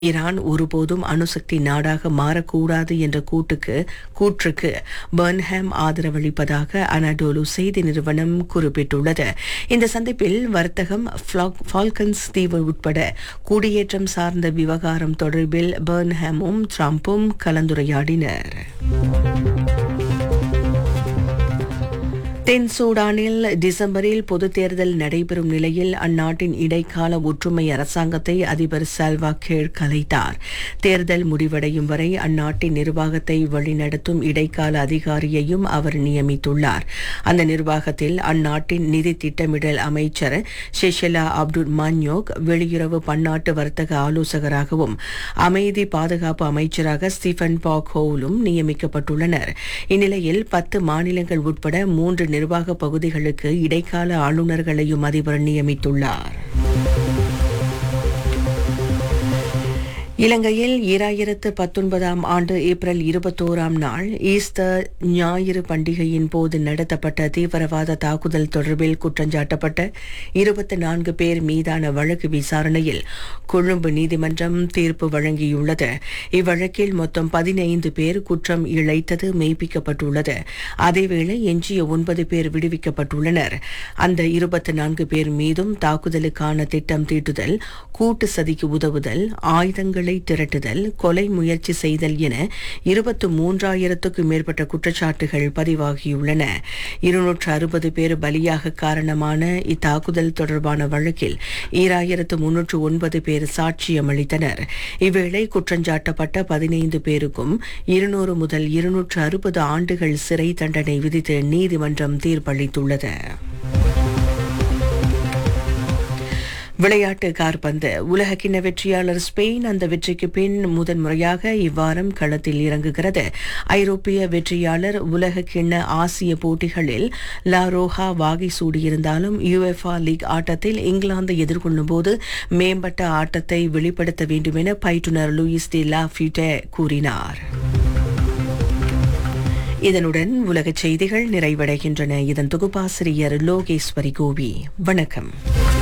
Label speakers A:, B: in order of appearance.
A: Iran ஒருபோதும் அணுசக்தி நாடாக மாறக்கூடாது என்ற கூட்டுக்கு கூற்றுக்கு பர்ன்ஹாம் ஆதரவளிப்பதாக அனடோலு செய்தி நிறுவனம் குறிப்பிட்டுள்ளது இந்த சந்திப்பில் வர்த்தகம் ஃப்ளாக்- ஃபால்கன்ஸ் தீவு உட்பட குடியேற்றம் சார்ந்த விவகாரம் தொடர்பில் பர்ன்ஹாமும் ட்ரம்பும் கலந்துரையாடினர் தென் சூடானில் டிசம்பரில் பொதுத் தேர்தல் நடைபெறும் நிலையில் அந்நாட்டின் இடைக்கால ஒற்றுமை அரசாங்கத்தை அதிபர் சால்வா கீர் கலைத்தார் தேர்தல் முடிவடையும் வரை அந்நாட்டின் நிர்வாகத்தை வழிநடத்தும் இடைக்கால அதிகாரியையும் அவர் நியமித்துள்ளார் அந்த நிர்வாகத்தில் அந்நாட்டின் நிதி திட்டமிடல் அமைச்சர் ஷெஷலா அப்துல் மன்யோக் வெளியுறவு பன்னாட்டு வர்த்தக ஆலோசகராகவும் அமைதி பாதுகாப்பு அமைச்சராக ஸ்டீஃபன் பாக் ஹோலும் நியமிக்கப்பட்டுள்ளனர் இந்நிலையில் பத்து மாநிலங்கள் உட்பட மூன்று நிர்வாக பகுதிகளுக்கு இடைக்கால ஆளுநர்களையும் அதிபர் நியமித்துள்ளார் இலங்கையில் ஈராயிரத்து பத்தொன்பதாம் ஆண்டு ஏப்ரல் இருபத்தோராம் நாள் ஈஸ்டர் ஞாயிறு பண்டிகையின் போது நடத்தப்பட்ட தீவிரவாத தாக்குதல் தொடர்பில் குற்றஞ்சாட்டப்பட்ட இருபத்தி நான்கு பேர் மீதான வழக்கு விசாரணையில் கொழும்பு நீதிமன்றம் தீர்ப்பு வழங்கியுள்ளது இவ்வழக்கில் மொத்தம் பதினைந்து பேர் குற்றம் இழைத்தது மெய்ப்பிக்கப்பட்டுள்ளது அதேவேளை எஞ்சிய ஒன்பது பேர் விடுவிக்கப்பட்டுள்ளனர் அந்த இருபத்தி நான்கு பேர் மீதும் தாக்குதலுக்கான திட்டம் தீட்டுதல் கூட்டு சதிக்கு உதவுதல் ஆயுதங்களை திரட்டுதல் கொலை முயற்சி செய்தல் என இருபத்து மூன்றாயிரத்துக்கும் மேற்பட்ட குற்றச்சாட்டுகள் பதிவாகியுள்ளன இருநூற்று அறுபது பேர் பலியாக காரணமான இத்தாக்குதல் தொடர்பான வழக்கில் ஈராயிரத்து முன்னூற்று ஒன்பது பேர் சாட்சியம் அளித்தனர் இவ்வேளை குற்றஞ்சாட்டப்பட்ட பதினைந்து பேருக்கும் இருநூறு முதல் இருநூற்று அறுபது ஆண்டுகள் சிறை தண்டனை விதித்து நீதிமன்றம் தீர்ப்பளித்துள்ளது விளையாட்டு கார்பந்து உலக கிண்ண வெற்றியாளர் ஸ்பெயின் அந்த வெற்றிக்கு பின் முதன்முறையாக இவ்வாரம் களத்தில் இறங்குகிறது ஐரோப்பிய வெற்றியாளர் உலக கிண்ண ஆசிய போட்டிகளில் லா ரோஹா வாகை சூடியிருந்தாலும் யுஎஃப்ஆ லீக் ஆட்டத்தில் இங்கிலாந்தை எதிர்கொள்ளும் போது மேம்பட்ட ஆட்டத்தை வெளிப்படுத்த வேண்டும் என பயிற்றுனர் லூயிஸ் டி லா ஃபியூட்டே கூறினார் இதனுடன் உலகச் செய்திகள் நிறைவடைகின்றன இதன் தொகுப்பாசிரியர் லோகேஸ்வரி கோவி வணக்கம்